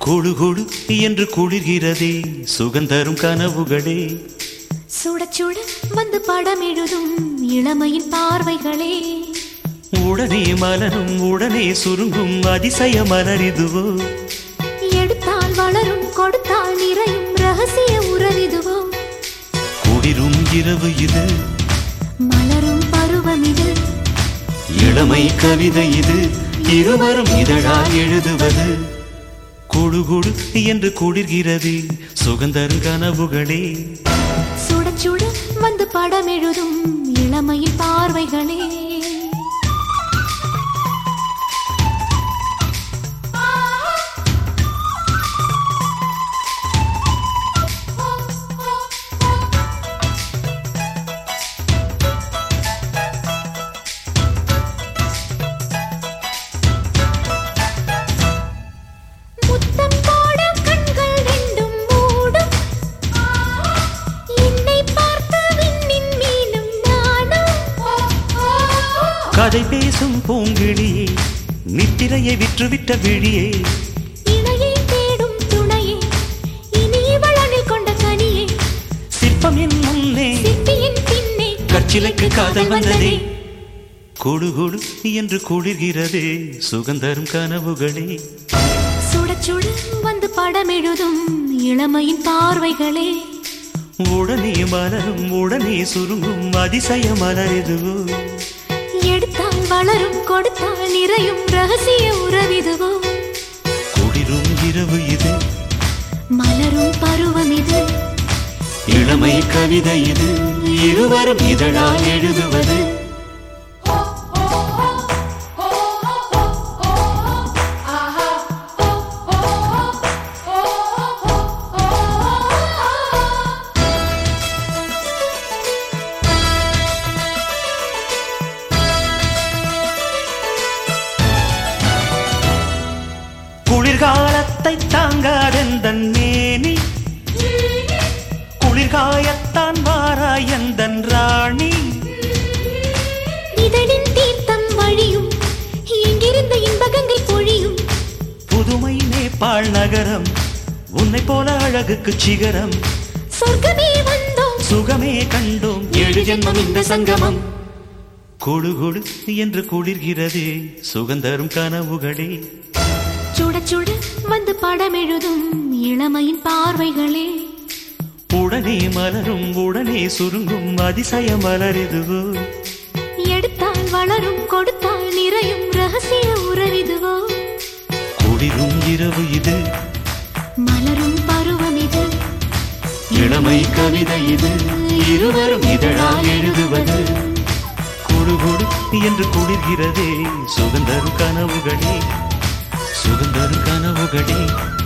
குழு குழு என்று குளிர்கிறதே சுகந்தரும் கனவுகளே சுட சுட வந்து படம் எழுதும் இளமையின் பார்வைகளே உடனே மலரும் உடனே சுருங்கும் அதிசய மலரிதுவோ எடுத்தால் வளரும் கொடுத்தால் நிறையும் ரகசிய உறவிதுவோ குளிரும் இரவு இது மலரும் பருவம் இது இளமை கவிதை இது இருவரும் இதழால் எழுதுவது குழு குழு என்று குளிர்கிறதே சுகந்தரும் கனவுகளே சுட சுட வந்து படம் எழுதும் இளமையின் பார்வைகளே முத்தம் போட கண்கள் ரெண்டும் மூடும் என்னை பார்த்த விண்ணின் மீனும் நானும் கதை பேசும் பூங்கிழியே நித்திரையை விற்றுவிட்ட விழியே இணையை தேடும் துணையே இனி இவளனில் கொண்ட கனியே சிற்பம் என் முன்னே சிப்பியின் பின்னே கற்சிலைக்கு காதல் வந்ததே குழு குழு என்று குளிர்கிறதே சுகந்தரும் கனவுகளே சுட சுட வந்து படம் எழுதும் இளமையின் பார்வைகளே உடனே மலரும் உடனே சுருங்கும் அதிசய மலரிதுவோ எடுத்தால் வளரும் கொடுத்தால் நிறையும் ரகசிய உறவிதுவோ குளிரும் இரவு இது மலரும் பருவம் இது இளமை கவிதை இது இருவரும் இதழால் எழுதுவது குளிர்காலத்தை தாங்காதெந்தன் மேனி குளிர்காயத்தான் வாராய் எந்தன் ராணி இதழின் தீர்த்தம் வழியும் எங்கிருந்த இன்பகங்கை பொழியும் புதுமை நேபாள் நகரம் உன்னை போல அழகுக்கு சிகரம் சொர்க்கமே வந்தோம் சுகமே கண்டோம் ஏழு ஜென்மம் இந்த சங்கமம் குழு குழு என்று குளிர்கிறதே சுகந்தரும் கனவுகளே சுட சுட வந்து படம் எழுதும் இளமையின் பார்வைகளே உடனே மலரும் உடனே சுருங்கும் அதிசய மலரிதுவோ எடுத்தால் வளரும் கொடுத்தால் நிறையும் ரகசிய உறவிதுவோ குளிரும் இரவு இது மலரும் பருவம் இது இளமை கவிதை இது இருவரும் இதழால் எழுதுவது குழு குழு என்று குளிர்கிறதே சுகந்தரும் கனவுகளே சுகந்தரும் கனவுகளே